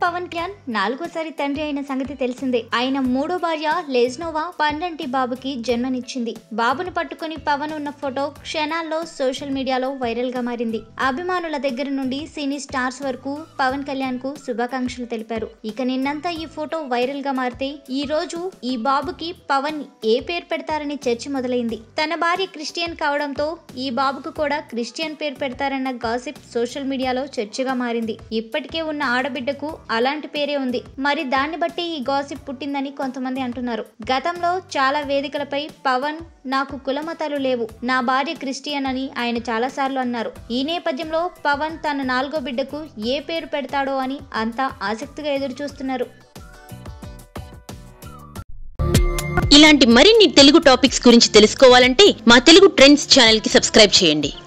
పవన్ కళ్యాణ్ నాలుగోసారి తండ్రి అయిన సంగతి తెలిసిందే ఆయన మూడో భార్య లెజ్నోవా పండంటి బాబుకి జన్మనిచ్చింది బాబును పట్టుకుని పవన్ ఉన్న ఫోటో క్షణాల్లో సోషల్ మీడియాలో వైరల్ గా మారింది అభిమానుల దగ్గర నుండి సినీ స్టార్స్ వరకు పవన్ కళ్యాణ్ కు శుభాకాంక్షలు తెలిపారు ఇక నిన్నంతా ఈ ఫోటో వైరల్ గా మారితే ఈ రోజు ఈ బాబుకి పవన్ ఏ పేరు పెడతారని చర్చ మొదలైంది తన భార్య క్రిస్టియన్ కావడంతో ఈ బాబుకు కూడా క్రిస్టియన్ పేరు పెడతారన్న గాసిప్ సోషల్ మీడియాలో చర్చగా మారింది ఇప్పటికే ఉన్న ఆడబిడ్డకు అలాంటి పేరే ఉంది మరి దాన్ని బట్టి ఈ గాసిప్ పుట్టిందని కొంతమంది అంటున్నారు గతంలో చాలా వేదికలపై పవన్ నాకు కులమతాలు లేవు నా భార్య క్రిస్టియన్ అని ఆయన చాలాసార్లు అన్నారు ఈ నేపథ్యంలో పవన్ తన నాలుగో బిడ్డకు ఏ పేరు పెడతాడో అని అంతా ఆసక్తిగా ఎదురు చూస్తున్నారు ఇలాంటి మరిన్ని తెలుగు టాపిక్స్ గురించి తెలుసుకోవాలంటే మా తెలుగు ట్రెండ్స్ ఛానల్ కి సబ్స్క్రైబ్ చేయండి